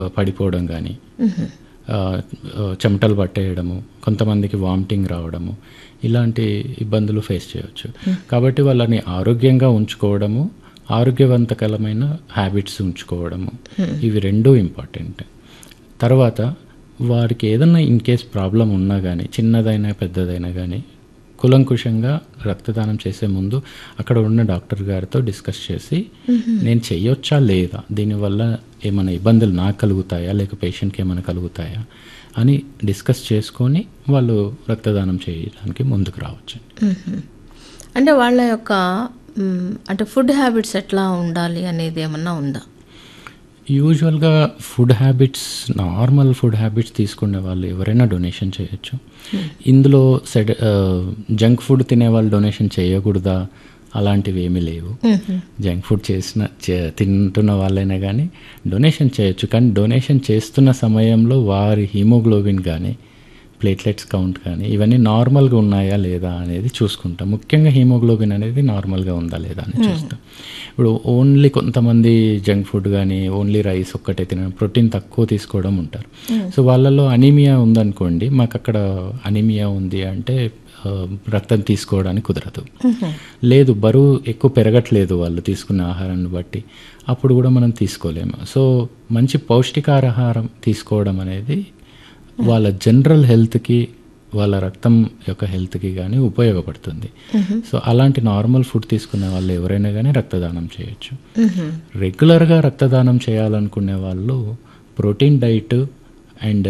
పడిపోవడం కానీ చెమటలు పట్టేయడము కొంతమందికి వామిటింగ్ రావడము ఇలాంటి ఇబ్బందులు ఫేస్ చేయవచ్చు కాబట్టి వాళ్ళని ఆరోగ్యంగా ఉంచుకోవడము ఆరోగ్యవంతకరమైన హ్యాబిట్స్ ఉంచుకోవడము ఇవి రెండూ ఇంపార్టెంట్ తర్వాత వారికి ఏదన్నా ఇన్ కేస్ ప్రాబ్లం ఉన్నా కానీ చిన్నదైనా పెద్దదైనా కానీ కులంకుషంగా రక్తదానం చేసే ముందు అక్కడ ఉన్న డాక్టర్ గారితో డిస్కస్ చేసి నేను చెయ్యొచ్చా లేదా దీనివల్ల ఏమైనా ఇబ్బందులు నాకు కలుగుతాయా లేక పేషెంట్కి ఏమైనా కలుగుతాయా అని డిస్కస్ చేసుకొని వాళ్ళు రక్తదానం చేయడానికి ముందుకు రావచ్చు అంటే వాళ్ళ యొక్క మ్, అంటే ఫుడ్ హ్యాబిట్స్ ఎట్లా ఉండాలి అనేది ఏమన్నా ఉందా యూజువల్గా food habits normal food habits తీసుకునే వాళ్ళు ఎవరైనా డొనేషన్ చేయొచ్చు ఇందులో సెడ్ జంక్ ఫుడ్ తినే వాళ్ళు డొనేషన్ చేయకూడదా అలాంటివి ఏమీ లేవు జంక్ ఫుడ్ చేసిన చే- తింటున్న వాళ్ళైనా కానీ డొనేషన్ చేయొచ్చు కానీ డొనేషన్ చేస్తున్న సమయంలో వారి హీమోగ్లోబిన్ కానీ ప్లేట్లెట్స్ కౌంట్ కానీ ఇవన్నీ నార్మల్గా ఉన్నాయా లేదా అనేది చూసుకుంటాం ముఖ్యంగా హీమోగ్లోబిన్ అనేది నార్మల్గా ఉందా లేదా అని చూస్తాం ఇప్పుడు ఓన్లీ కొంతమంది జంక్ ఫుడ్ కానీ ఓన్లీ రైస్ ఒక్కటే తినడం ప్రోటీన్ తక్కువ తీసుకోవడం ఉంటారు సో వాళ్ళలో అనీమియా ఉందనుకోండి మాకు అక్కడ అనీమియా ఉంది అంటే ఆ, రక్తం తీసుకోవడానికి కుదరదు లేదు బరువు ఎక్కువ పెరగట్లేదు వాళ్ళు తీసుకున్న ఆహారాన్ని బట్టి అప్పుడు కూడా మనం తీసుకోలేము సో మంచి పౌష్టికాహారం తీసుకోవడం అనేది వాళ్ళ జనరల్ హెల్త్కి వాళ్ళ రక్తం యొక్క హెల్త్కి కానీ ఉపయోగపడుతుంది సో అలాంటి నార్మల్ ఫుడ్ తీసుకునే వాళ్ళు ఎవరైనా కానీ రక్తదానం చేయొచ్చు రెగ్యులర్గా రక్తదానం చేయాలనుకునే వాళ్ళు protein diet and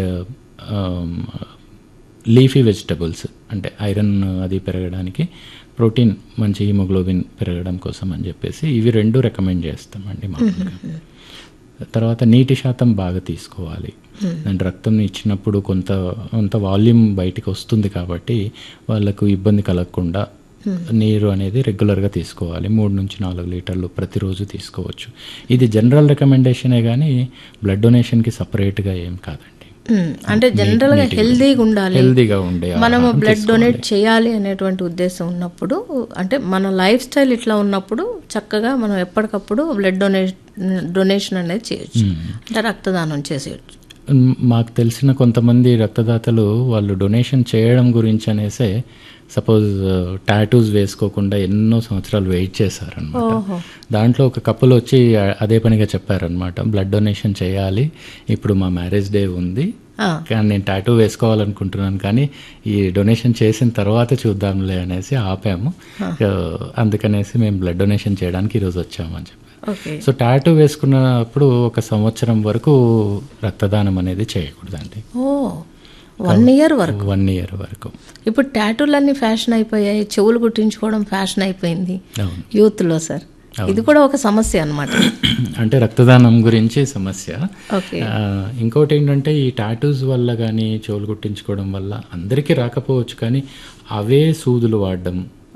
leafy vegetables అంటే ఐరన్ అది పెరగడానికి ప్రోటీన్ మంచి హిమోగ్లోబిన్ పెరగడం కోసం అని చెప్పేసి ఇవి రెండు రికమెండ్ చేస్తామండి మామూలుగా తర్వాత నీటి శాతం బాగా తీసుకోవాలి అండ్ రక్తం ఇచ్చినప్పుడు కొంత కొంత వాల్యూమ్ బయటికి వస్తుంది కాబట్టి వాళ్ళకు ఇబ్బంది కలగకుండా నీరు అనేది రెగ్యులర్గా తీసుకోవాలి మూడు నుంచి నాలుగు లీటర్లు ప్రతిరోజు తీసుకోవచ్చు ఇది జనరల్ రికమెండేషనే కానీ బ్లడ్ డొనేషన్కి సపరేట్గా ఏం కాదండి మ్, అంటే జనరల్ గా హెల్దీగా ఉండాలి హెల్దీగా ఉండే మనము ఆహారం బ్లడ్ డొనేట్ చేయాలి అనేటువంటి ఉద్దేశం ఉన్నప్పుడు అంటే మన లైఫ్ స్టైల్ ఇట్లా ఉన్నప్పుడు చక్కగా మనం ఎప్పటికప్పుడు బ్లడ్ డొనేట్ డొనేషన్ అనేది చేయొచ్చు అంటే రక్తదానం చేసేయచ్చు మ్, మాకు తెలిసిన కొంతమంది రక్తదాతలు వాళ్ళు డొనేషన్ చేయడం గురించి అనేసే సపోజ్ టాటూస్ వేసుకోకుండా ఎన్నో సంవత్సరాలు వెయిట్ చేశారనమాట దాంట్లో ఒక కప్పులు వచ్చి ఆ- అదే పనిగా చెప్పారనమాట బ్లడ్ డొనేషన్ చేయాలి ఇప్పుడు మా మ్యారేజ్ డే ఉంది ఆ. కానీ నేను టాటూ వేసుకోవాలనుకుంటున్నాను కానీ ఈ డొనేషన్ చేసిన తర్వాత చూద్దాంలే అనేసి ఆపాము సో, అందుకనేసి మేము బ్లడ్ డొనేషన్ చేయడానికి ఈరోజు వచ్చామని చెప్పారు ఓకే సో టాటూ వేసుకున్నప్పుడు ఒక సంవత్సరం వరకు రక్తదానం అనేది చేయకూడదండి ఓ వన్ ఇయర్ వరకు వన్ ఇయర్ వరకు ఇప్పుడు టాటూలన్నీ ఫ్యాషన్ అయిపోయాయి చెవులు కుట్టించుకోవడం ఫ్యాషన్ అయిపోయింది అవును యూత్లో సార్ ఇది కూడా ఒక సమస్య అన్నమాట అంటే రక్తదానం గురించి సమస్య ఓకే ఆ, ఇంకోటి ఏంటంటే ఈ టాటూస్ వల్ల కానీ చెవులు కుట్టించుకోవడం వల్ల అందరికీ రాకపోవచ్చు కానీ అవే సూదులు వాడడం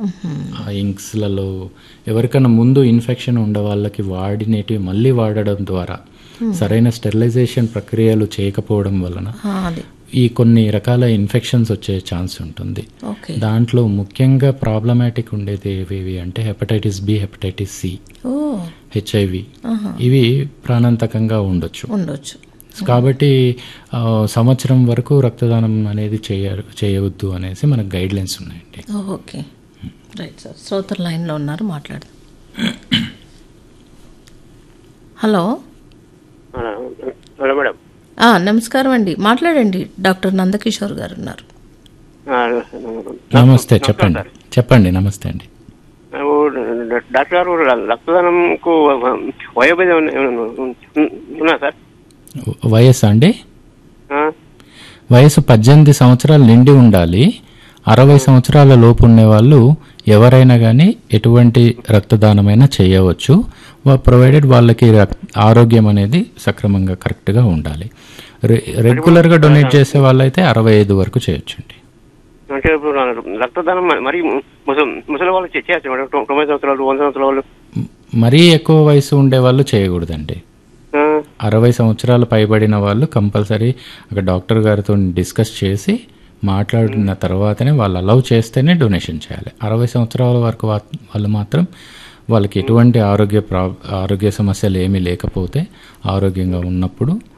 ఆ ఇంక్స్లలో ఎవరికైనా ముందు ఇన్ఫెక్షన్ ఉండే వాళ్ళకి వాడినేటివి మళ్ళీ వాడడం ద్వారా సరైన స్టెరిలైజేషన్ ప్రక్రియలు చేయకపోవడం వలన ఆ, అది ఈ కొన్ని రకాల ఇన్ఫెక్షన్స్ వచ్చే ఛాన్స్ ఉంటుంది ఓకే దాంట్లో ముఖ్యంగా ప్రాబ్లమాటిక్ ఉండేది ఏవేవి అంటే హెపటైటిస్ బి హెపటైటిస్ సి ఓ హెచ్ఐవి ఇవి ప్రాణాంతకంగా ఉండొచ్చు ఉండొచ్చు కాబట్టి ఆ, సంవత్సరం వరకు రక్తదానం అనేది చేయ చేయవద్దు అనేసి మనకు గైడ్ లైన్స్ ఉన్నాయండి ఓ, ఓకే రైట్ సార్ శ్రోతర్ లైన్లో ఉన్నారు మాట్లాడదాం హలో హలో మేడం ఆ, నమస్కారం అండి మాట్లాడండి డాక్టర్ నందకిషోర్ గారు ఉన్నారు నమస్తే చెప్పండి చెప్పండి నమస్తే అండి డాక్టర్ గారు రక్తదానంకు వయోభేదం ఉన్నా సార్ వయస్సు అండి ఆ? వయసు పద్దెనిమిది సంవత్సరాలు నిండి ఉండాలి అరవై సంవత్సరాల లోపు ఉండేవాళ్ళు ఎవరైనా కానీ ఎటువంటి రక్తదానమైనా చేయవచ్చు ప్రొవైడెడ్ వాళ్ళకి రక్- ఆరోగ్యం అనేది సక్రమంగా కరెక్ట్గా ఉండాలి రె- రెగ్యులర్గా డొనేట్ చేసే వాళ్ళైతే అరవై ఐదు వరకు చేయొచ్చండి అంటే ఇప్పుడు రక్తదానం మరి ముసలి ముసలి వాళ్ళు చే- చేయొచ్చు మేడం తొ- తొంభై సంవత్సరాలు వంద సంవత్సరాల వాళ్ళు మ్, మరీ ఎక్కువ వయసు ఉండే వాళ్ళు చేయకూడదండి ఆ? అరవై సంవత్సరాలు పైబడిన వాళ్ళు కంపల్సరీ అక్కడ డాక్టర్ గారితో డిస్కస్ చేసి మాట్లాడిన తర్వాతనే వాళ్ళు అలౌ చేస్తేనే డొనేషన్ చేయాలి అరవై సంవత్సరాల వరకు వా- వాళ్ళు మాత్రం వాళ్ళకి ఎటువంటి ఆరోగ్య ప్రా ఆరోగ్య సమస్యలు ఏమీ లేకపోతే ఆరోగ్యంగా ఉన్నప్పుడు